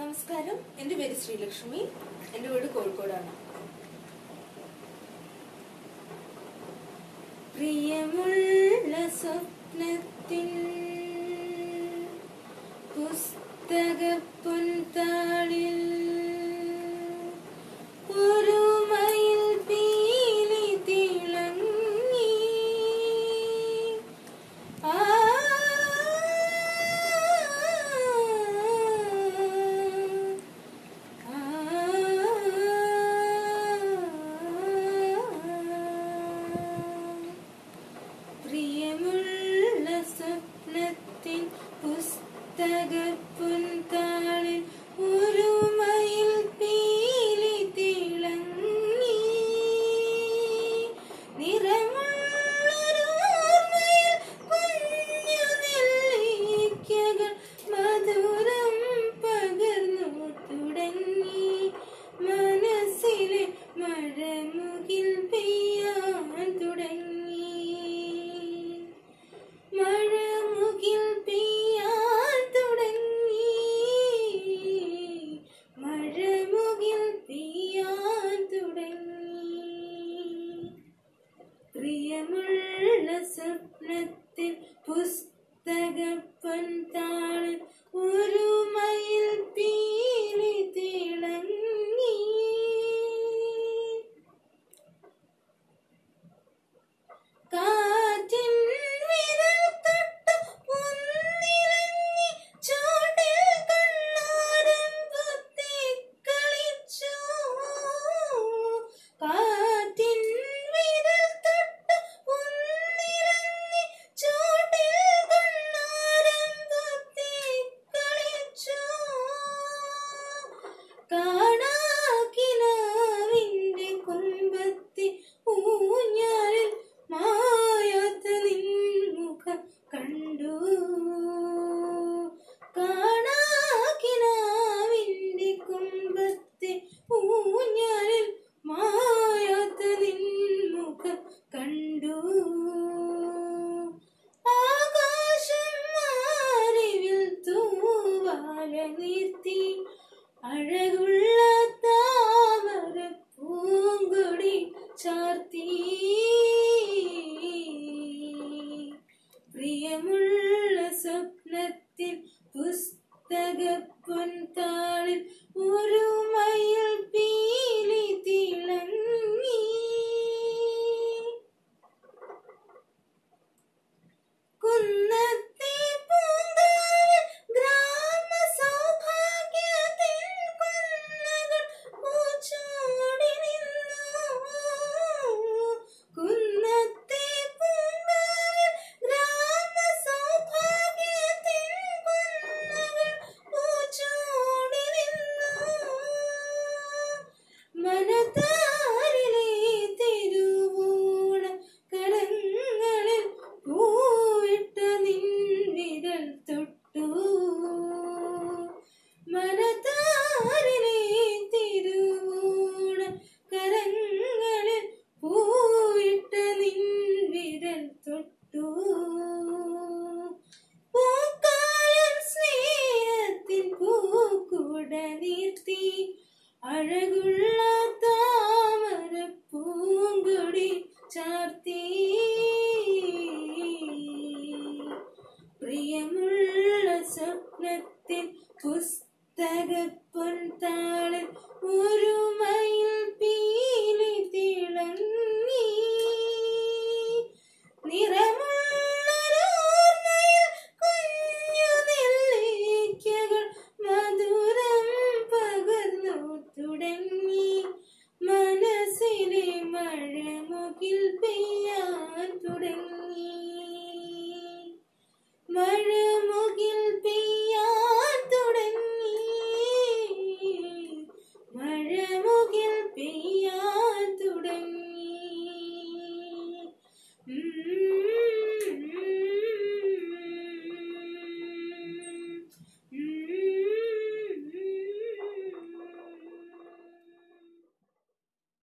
നമസ്കാരം എൻ്റെ പേര് ശ്രീലക്ഷ്മി എൻ്റെ വീട് കോഴിക്കോടാണ് പ്രിയമുള്ള സ്വപ്നത്തിൻ പുസ്തക പൊൻതാളിൽ ഒരു മയിൽ പീലി തിളങ്ങി ആ പ്രിയമുള്ള സ്വപ്നത്തിൻ പുസ്തക പുൻതാളിൽ ഒരു മയിൽ പീലി തിളങ്ങി നിറമുള്ളൊരോർമ്മയിൽ കുഞ്ഞു നെല്ലിക്കകൾ മധുരം പകർന്നു തുടങ്ങി മനസ്സിലെ മഴമുകിൽ പെയ്യാൻ തുടങ്ങി മഴമുകിൽ പെയ്യാൻ തുടങ്ങി മഴമുകിൽ പെയ്യാൻ തുടങ്ങി പ്രിയമുള്ള സ്വപ്നത്തിൽ പുസ്തക പൊൻതാളിൽ ഒരു മയിൽ പീലി തിളങ്ങി കാറ്റിൻ വിരൽ തൊട്ട് ഒന്നിലങ്ങി ചുവട്ടിൽ കണ്ണാരം കുത്തിക്കളിച്ചു. കാറ്റിൻ വിരൽ തൊട്ട് ഒന്നിലങ്ങി ചുവട്ടിൽ കണ്ണാരം കുത്തിക്കളിച്ചു. കാണാക്കിനാവിന്റെ കൊമ്പത്തി ഊഞ്ഞാലിൽ മായാത്ത നിൻമുഖം കണ്ടു കാണാക്കിനാവിന്റെ കൊമ്പത്തെ ഊഞ്ഞാലിൽ മായാത്ത നിൻമുഖം കണ്ടു ആകാശം മാറിവിൽ തൂവാല നിർത്തി അഴകുള്ള താമര പൂങ്കൊടി ചാർത്തി പ്രിയമുള്ള സ്വപ്നത്തിൽ പുസ്തക പൊൻതാളിൽ ഒരു മയിൽ പീലി തിളങ്ങി കുന്നത്തെ പൂങ്കാവിൽ ഗ്രാമ സൗഭാഗ്യത്തിൻ കുന്നകൾ പൂച്ചൂടി നിന്നു. കുന്നത്തെ പൂങ്കാവിൽ ഗ്രാമ സൗഭാഗ്യത്തിൻ കുന്നകൾ പൂച്ചൂടി നിന്നു. മനതാരിലെ തിരുവോണ കടങ്ങളിൽ പൂവിട്ട നിൻവിരൽ തൊട്ടു മനതാരിലെ തിരുവോണ കരങ്ങളിൽ പൂവിട്ട നിൻവിരൽ തൊട്ടു പൂക്കാലം സ്നേഹത്തിൻ പൂക്കുട നീർത്തി അഴകുള്ള താമര പൂങ്കൊടി ചാർത്തി പ്രിയമുള്ള സ്വപ്നത്തിൽ പുസ്തക പൊൻതാളിൽ ഒരു മയിൽ പീലി തിളങ്ങി നിറമുള്ള